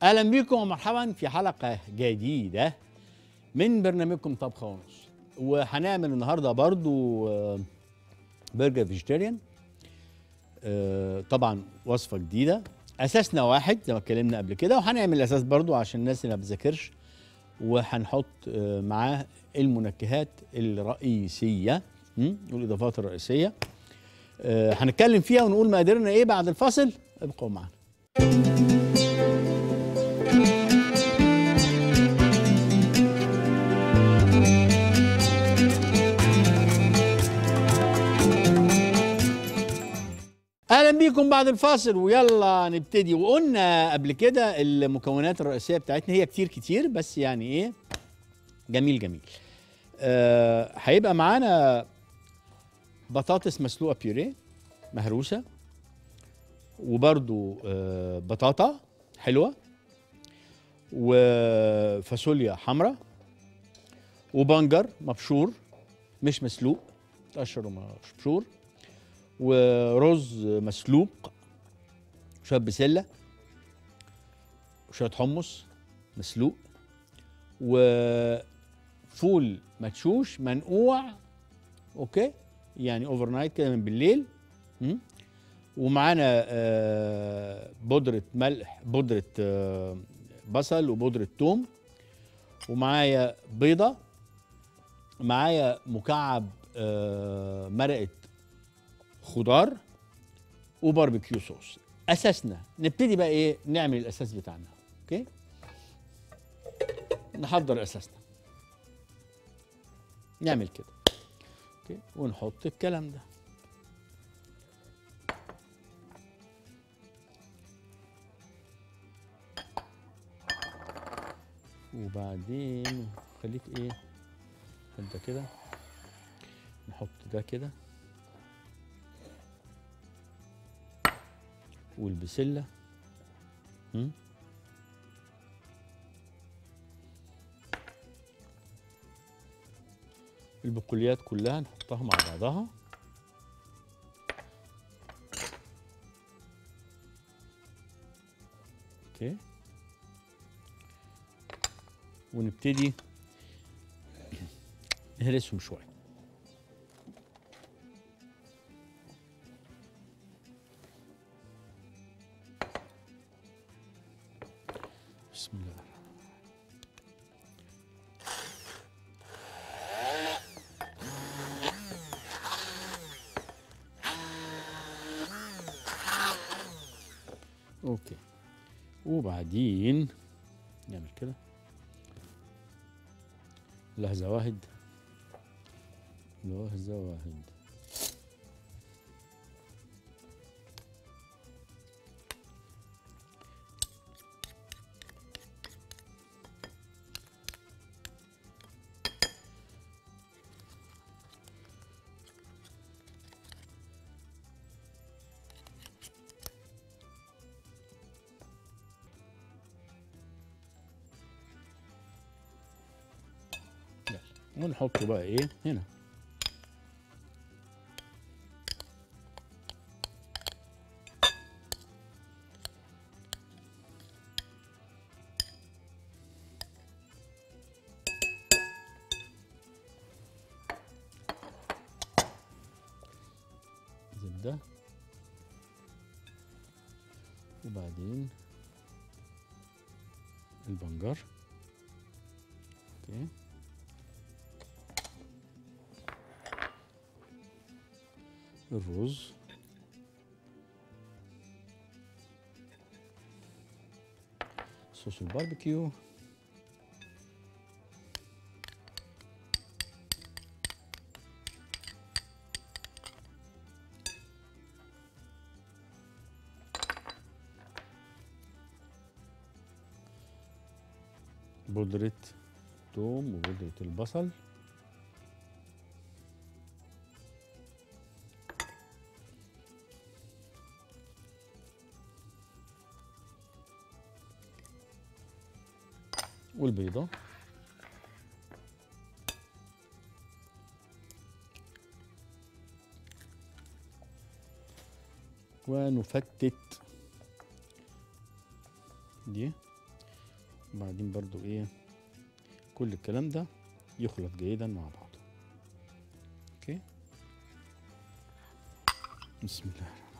اهلا بكم ومرحبا في حلقه جديده من برنامجكم طبخه ونص وهنعمل النهارده برضو آه، برجر فيجيتيريان آه، طبعا وصفه جديده اساسنا واحد زي ما اتكلمنا قبل كده وهنعمل الاساس برضو عشان الناس اللي ما بتذاكرش وهنحط آه، معاه المنكهات الرئيسيه م? والاضافات الرئيسيه آه، هنتكلم فيها ونقول مقاديرنا ايه بعد الفاصل ابقوا معانا اهلا بيكم بعد الفاصل ويلا نبتدي وقلنا قبل كده المكونات الرئيسيه بتاعتنا هي كتير كتير بس يعني ايه جميل جميل آه، هيبقى معانا بطاطس مسلوقه بيوريه مهروسه وبرده آه، بطاطا حلوه وفاصوليا حمراء وبنجر مبشور مش مسلوق تقشر ومبشور ورز مسلوق وشويه بسله وشويه حمص مسلوق وفول مدشوش منقوع اوكي يعني اوفر نايت كده من بالليل م? ومعانا آه، بودرة ملح بودرة آه، بصل وبودرة توم ومعايا بيضة معايا مكعب آه، مرقة خضار وباربيكيو صوص اساسنا نبتدي بقى ايه نعمل الاساس بتاعنا اوكي نحضر اساسنا نعمل كده اوكي ونحط الكلام ده وبعدين خليك ايه انت كده نحط ده كده والبسله م? البقوليات كلها نحطها مع بعضها اوكي ونبتدي نهرسهم شويه بسم الله اوكي وبعدين نعمل كده لحظة واحد لحظة واحد يلا. ونحطه بقى ايه هنا زبدة وبعدين البنجر اوكي الرز صوص الباربيكيو بودرة توم وبودرة البصل والبيضة ونفتت دي وبعدين برضو ايه كل الكلام ده يخلط جيدا مع بعضه اوكي بسم الله الرحمن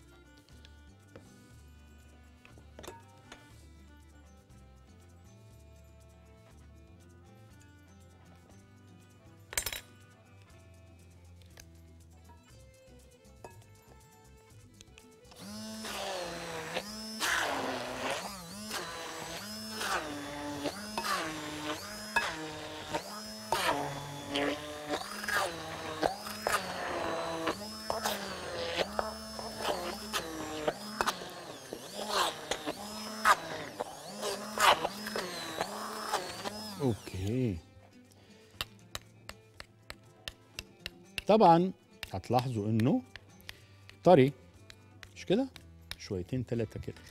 اوكي طبعا هتلاحظوا انه طري مش كده شويتين ثلاثه كده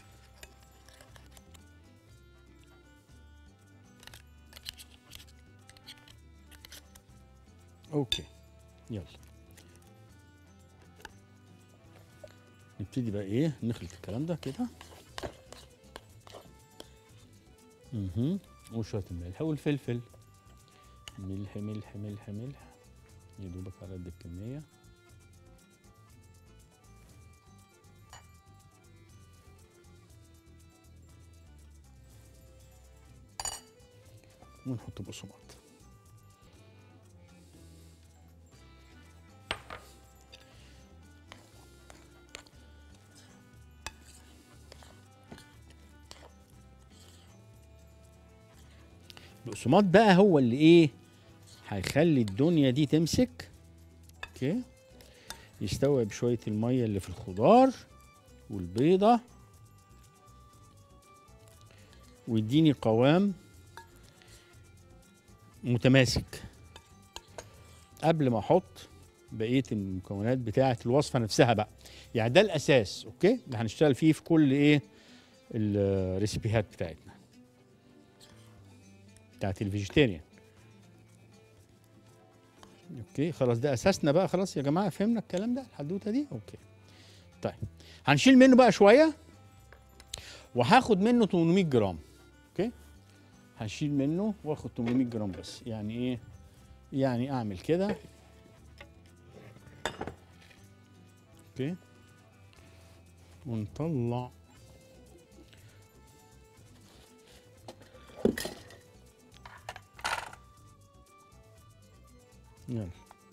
اوكي يلا نبتدي بقى ايه نخلط الكلام ده كده اها وشويه الملح والفلفل ملح ملح ملح ملح يا دوبك على قد الكميه ونحط بقسماط البقسماط بقى هو اللي ايه هيخلي الدنيا دي تمسك اوكي يستوعب شويه الميه اللي في الخضار والبيضه ويديني قوام متماسك قبل ما احط بقيه المكونات بتاعه الوصفه نفسها بقى يعني ده الاساس اوكي اللي هنشتغل فيه في كل ايه الريسيبيهات بتاعتنا بتاعت الفيجيتيريان اوكي خلاص ده اساسنا بقى خلاص يا جماعه فهمنا الكلام ده الحدوته دي اوكي طيب هنشيل منه بقى شويه وهاخد منه 800 جرام اوكي هشيل منه واخد 800 جرام بس يعني ايه يعني اعمل كده اوكي ونطلع يلا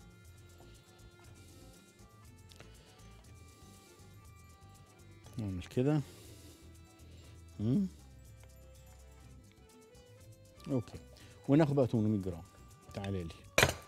نعمل كده مم. اوكي وناخد بقى 800 جرام تعالى لي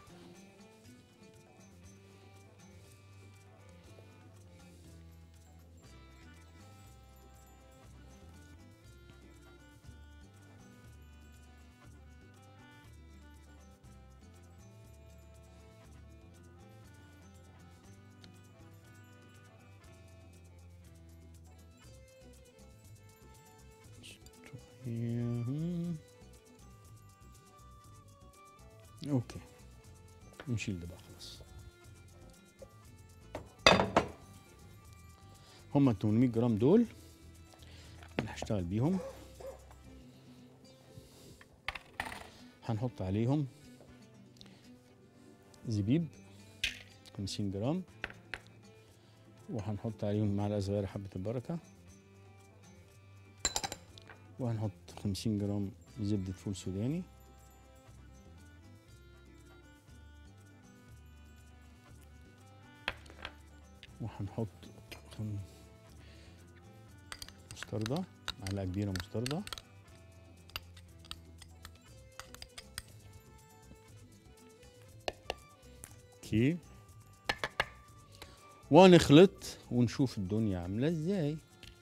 مهم. اوكي نشيل ده بقى خلاص هما 800 جرام دول اللي هشتغل بيهم هنحط عليهم زبيب 50 جرام وهنحط عليهم معلقه صغيره حبه البركه وهنحط 50 جرام زبدة فول سوداني وهنحط خم- مستردة معلقة كبيرة مستردة اوكي ونخلط ونشوف الدنيا عاملة ازاي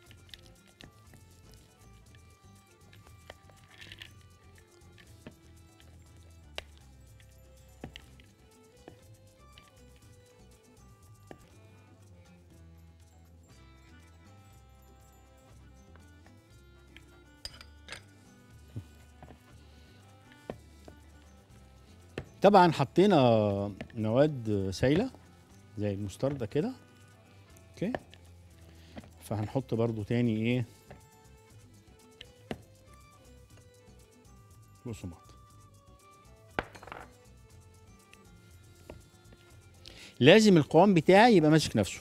طبعا حطينا مواد سايله زي المستردة كده اوكي فهنحط برضو تاني ايه بقسماط لازم القوام بتاعي يبقى ماسك نفسه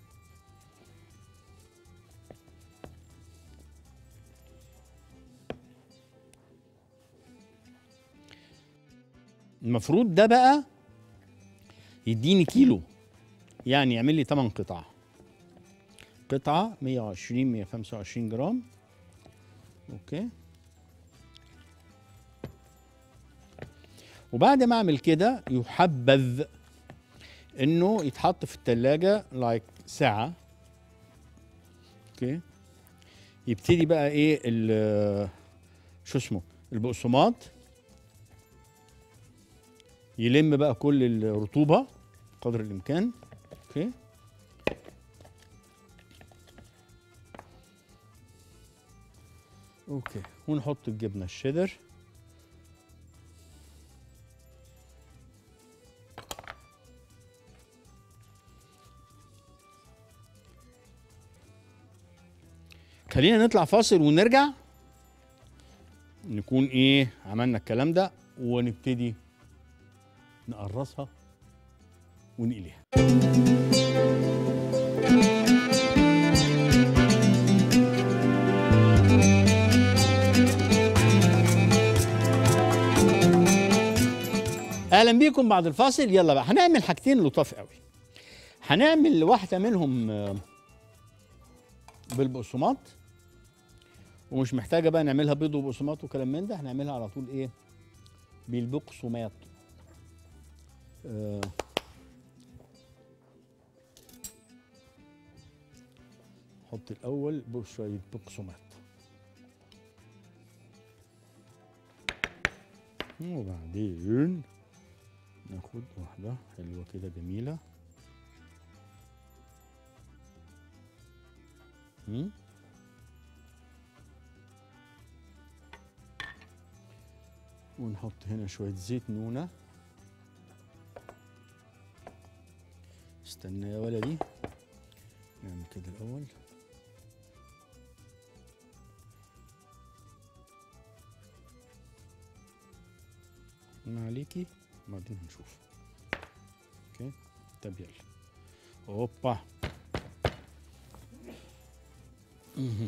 المفروض ده بقى يديني كيلو يعني يعمل لي 8 قطع قطعة 120 125 جرام اوكي وبعد ما اعمل كده يحبذ انه يتحط في التلاجة لايك ساعة اوكي يبتدي بقى ايه ال- شو اسمه البقسماط يلم بقى كل الرطوبة قدر الامكان اوكي اوكي ونحط الجبنة الشيدر خلينا نطلع فاصل ونرجع نكون ايه عملنا الكلام ده ونبتدي نقرصها ونقليها اهلا بيكم بعد الفاصل يلا بقى هنعمل حاجتين لطاف قوي هنعمل واحده منهم آه، بالبقسماط ومش محتاجه بقى نعملها بيض وبقسماط وكلام من ده هنعملها على طول ايه بالبقسماط آه حط الاول بشويه بقسماط وبعدين ناخد واحده حلوه كده جميله مم. ونحط هنا شوية زيت نونة استنى يا ولدي نعمل كده الأول ما عليكي بعدين هنشوف اوكي طب يلا اوبا مهم.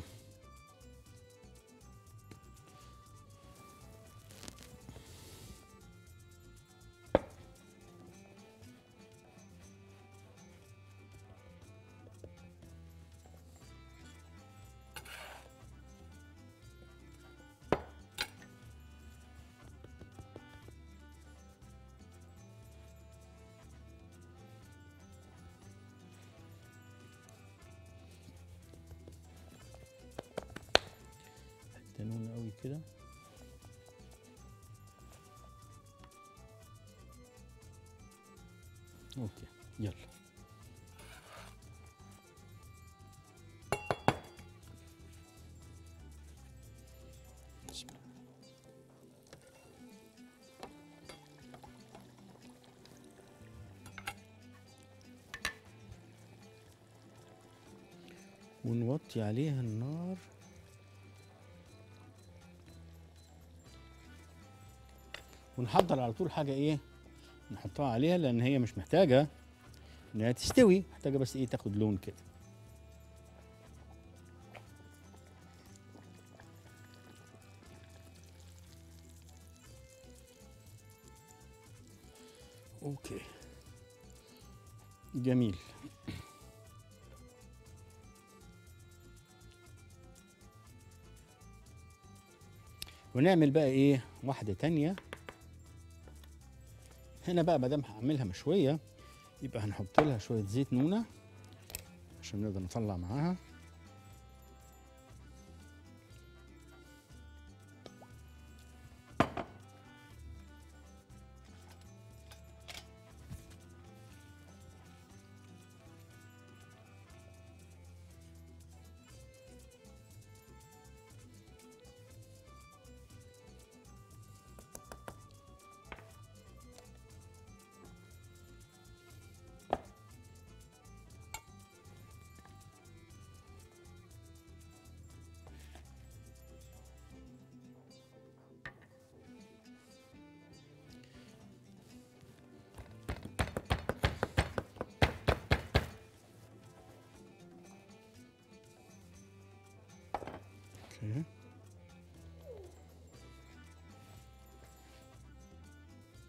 تنون قوي كده اوكي يلا بسم الله. ونوطي عليها النار ونحضر على طول حاجه ايه نحطها عليها لان هي مش محتاجه انها تستوي محتاجه بس ايه تاخد لون كده اوكي جميل ونعمل بقى ايه واحده تانية هنا بقى ما دام هعملها مشويه يبقى هنحط لها شويه زيت نونه عشان نقدر نطلع معاها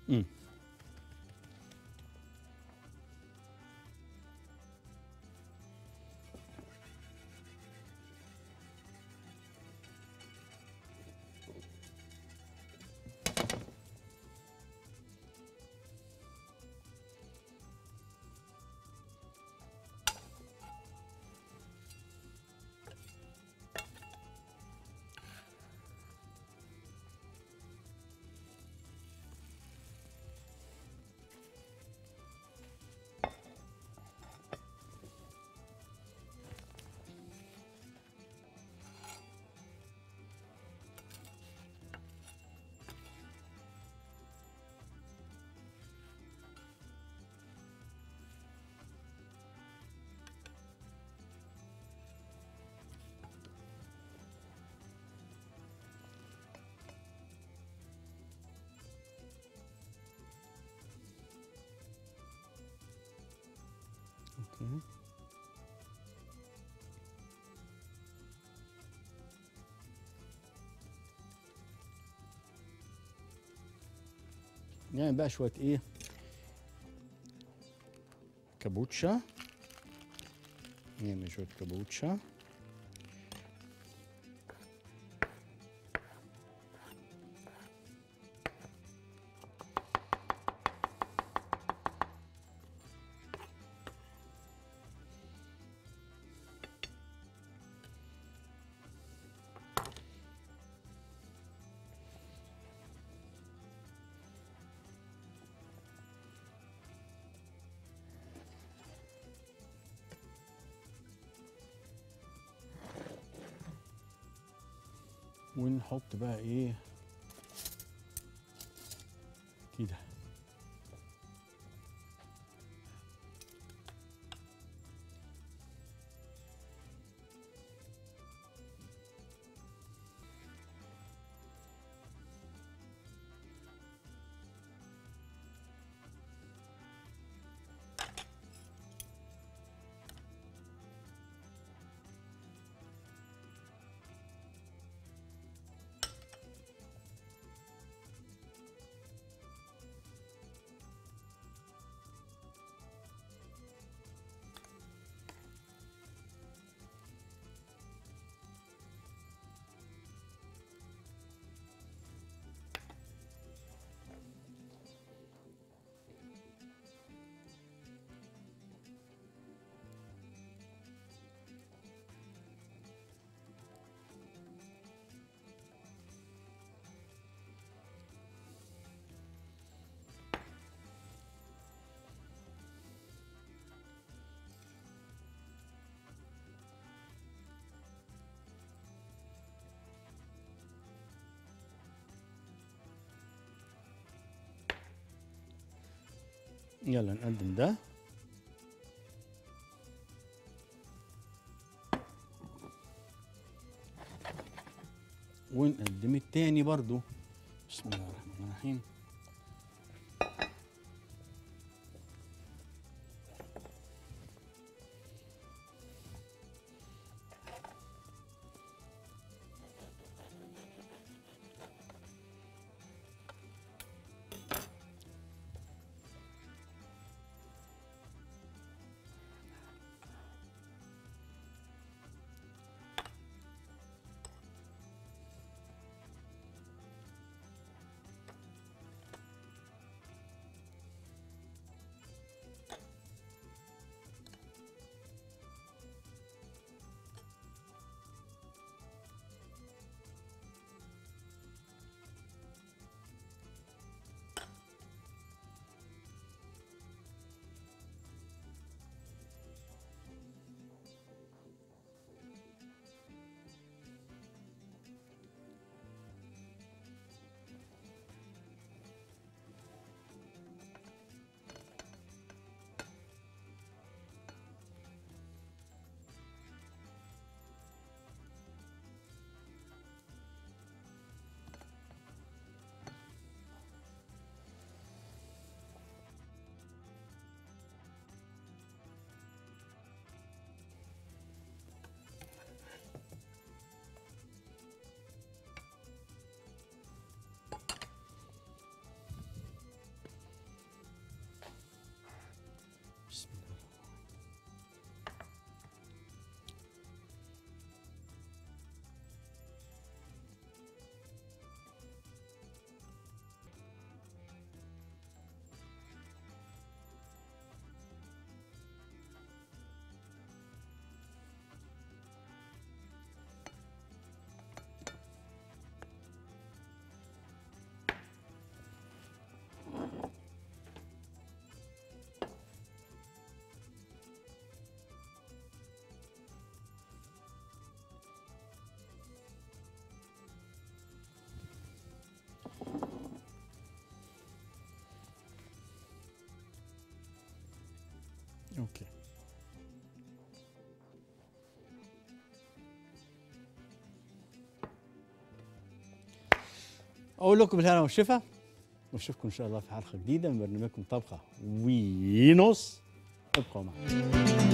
مم. اوكي نعمل بقى شوية ايه كابوتشا نعمل شوية كابوتشا ونحط بقى ايه كده يلا نقدم ده ونقدم التاني برضو بسم الله الرحمن الرحيم اوكي اقول لكم بالهنا والشفا ونشوفكم ان شاء الله في حلقه جديده من برنامجكم طبخه ونص ابقوا معنا